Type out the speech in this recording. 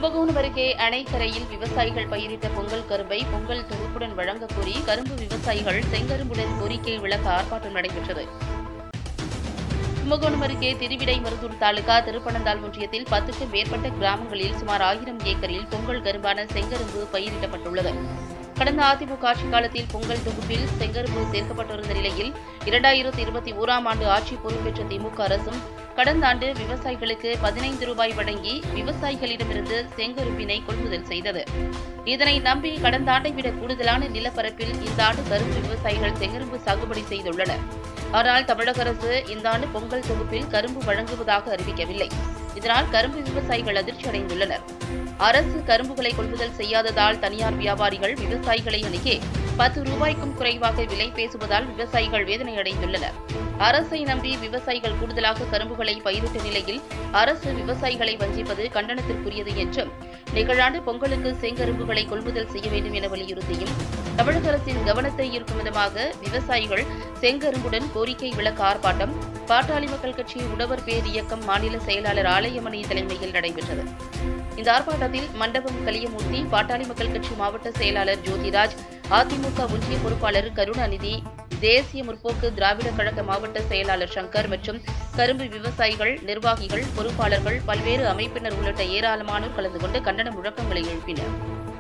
கும்பகோணம் அருகே அணைக்கரையில் விவசாயிகள் பயிரிட்ட பொங்கல் கரும்பை பொங்கல் தொகுப்புடன் வழங்கக் கோரி கரும்பு விவசாயிகள் செங்கரும்புடன் கோரிக்கை விளக்க ஆர்ப்பாட்டம் நடைபெற்றது கும்பகோணம் அருகே திருவிடைமருதூர் தாலுகா திருப்பனந்தாள் ஒன்றியத்தில் பத்துக்கும் மேற்பட்ட கிராமங்களில் சுமார் ஆயிரம் ஏக்கரில் பொங்கல் கரும்பான செங்கரும்பு பயிரிடப்பட்டுள்ளது கடந்த அதிமுக ஆட்சி காலத்தில் பொங்கல் தொகுப்பில் செங்கரும்பு சேர்க்கப்பட்டிருந்த நிலையில் இரண்டாயிரத்தி இருபத்தி ஓராம் ஆண்டு ஆட்சி பொறுப்பேற்ற திமுக அரசும் கடந்த ஆண்டு விவசாயிகளுக்கு பதினைந்து ரூபாய் வழங்கி விவசாயிகளிடமிருந்து செங்கரும்பினை கொள்முதல் செய்தது இதனை நம்பி கடந்த ஆண்டை விட கூடுதலான நிலப்பரப்பில் இந்த ஆண்டு கரும்பு விவசாயிகள் செங்கரும்பு சாகுபடி செய்துள்ளனர் ஆனால் தமிழக அரசு இந்த ஆண்டு பொங்கல் தொகுப்பில் கரும்பு வழங்குவதாக அறிவிக்கவில்லை இதனால் கரும்பு விவசாயிகள் அதிர்ச்சி அடைந்துள்ளனர் அரசு கரும்புகளை கொள்முதல் செய்யாததால் தனியார் வியாபாரிகள் விவசாயிகளை அணுகி பத்து ரூபாய்க்கும் குறைவாக விலை பேசுவதால் விவசாயிகள் வேதனை அடைந்துள்ளனர் அரசை நம்பி விவசாயிகள் கூடுதலாக கரும்புகளை பயிரிட்ட நிலையில் அரசு விவசாயிகளை வஞ்சிப்பது கண்டனத்திற்குரியது என்றும் நிகழாண்டு பொங்கலுக்கு செங்கரும்புகளை கொள்முதல் செய்ய வேண்டும் என வலியுறுத்தியும் தமிழக அரசின் கவனத்தை ஈர்க்கும் விதமாக விவசாயிகள் செங்கரும்புடன் கோரிக்கை விளக்க ஆர்ப்பாட்டம் பாட்டாளி மக்கள் கட்சி உழவர் பேர் இயக்கம் மாநில செயலாளர் ஆலயமணி தலைமையில் நடைபெற்றது இந்த ஆர்ப்பாட்டத்தில் மண்டபம் கலியமூர்த்தி பாட்டாளி மக்கள் கட்சி மாவட்ட செயலாளர் ஜோதிராஜ் அதிமுக ஒன்றிய பொறுப்பாளர் கருணாநிதி தேசிய முற்போக்கு திராவிட கழக மாவட்ட செயலாளர் சங்கர் மற்றும் கரும்பு விவசாயிகள் நிர்வாகிகள் பொறுப்பாளர்கள் பல்வேறு அமைப்பினர் உள்ளிட்ட ஏராளமானோர் கலந்து கொண்டு கண்டன முழக்கங்களை எழுப்பினர்